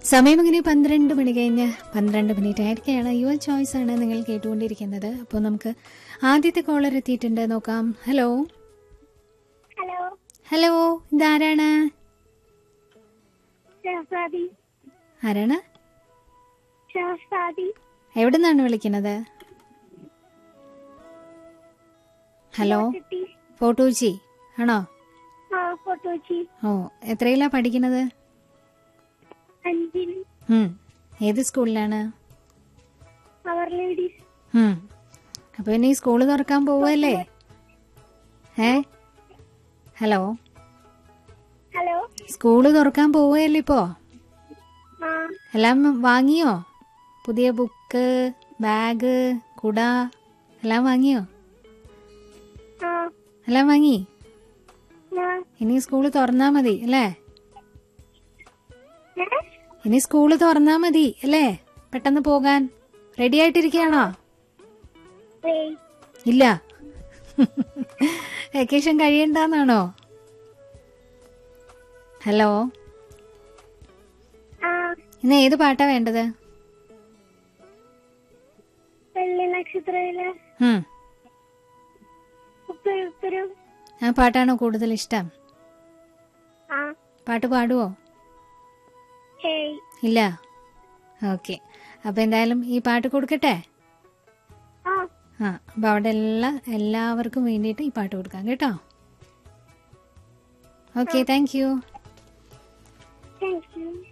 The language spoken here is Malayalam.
സമയം ഇങ്ങനെ പന്ത്രണ്ട് മണി കഴിഞ്ഞ് പന്ത്രണ്ട് മിനിറ്റ് ആയിരിക്കുകയാണ് യുവർ ചോയ്സ് ആണ് നിങ്ങൾ കേട്ടുകൊണ്ടിരിക്കുന്നത് അപ്പോൾ നമുക്ക് ആദ്യത്തെ കോളർ എത്തിയിട്ടുണ്ട് നോക്കാം ഹലോ ഹലോ ഹലോ ഇതാരാണ് ഷഹസാദി ആരാണ് ഷഹസാദി എവിടെ നിന്നാണ് വിളിക്കുന്നത് ഹലോ കുട്ടി ഫോട്ടോച്ചി ആണോ ആ ഫോട്ടോച്ചി ഓ എത്രയിലാ പഠിക്കുന്നത് അഞ്ചിൽ ഉം. ഏത് സ്കൂളിലാണ് അവർ ലേഡീസ് ഉം. അപ്പൊ ഇനി സ്കൂള് തുറക്കാൻ പോവല്ലേ ഏ ഹലോ ഹലോ സ്കൂള് തുറക്കാൻ പോവുകയല്ലേ ഇപ്പോ ആ എല്ലാം വാങ്ങിയോ പുതിയ ബുക്ക് ബാഗ് കുട എല്ലാം വാങ്ങിയോ ആ എല്ലാം വാങ്ങി ആ ഇനി സ്കൂള് തുറന്നാ മതി അല്ലേ ഏ? ഇനി സ്കൂള് തുറന്നാ മതി അല്ലേ പെട്ടെന്ന് പോകാൻ റെഡി ആയിട്ടിരിക്കുകയാണോ ഏയ്. ഇല്ല വെക്കേഷൻ കഴിയണ്ടെന്നാണോ ഹലോ ആ ഇന്ന് ഏത് പാട്ടാ വേണ്ടത് വെള്ളി നക്ഷത്രയില് ഉം. ഉപ്പരും ഉപ്പരും ആ പാട്ടാണോ കൂടുതൽ ഇഷ്ടം ആ പാട്ട് പാടുവോ ഹേയ് ഇല്ല ഓക്കെ അപ്പൊ എന്തായാലും ഈ പാട്ട് കൊടുക്കട്ടെ ആ ആ അപ്പൊ അവിടെ എല്ലാ എല്ലാവർക്കും വേണ്ടിയിട്ട് ഈ പാട്ട് കൊടുക്കാം കേട്ടോ okay thank you thank U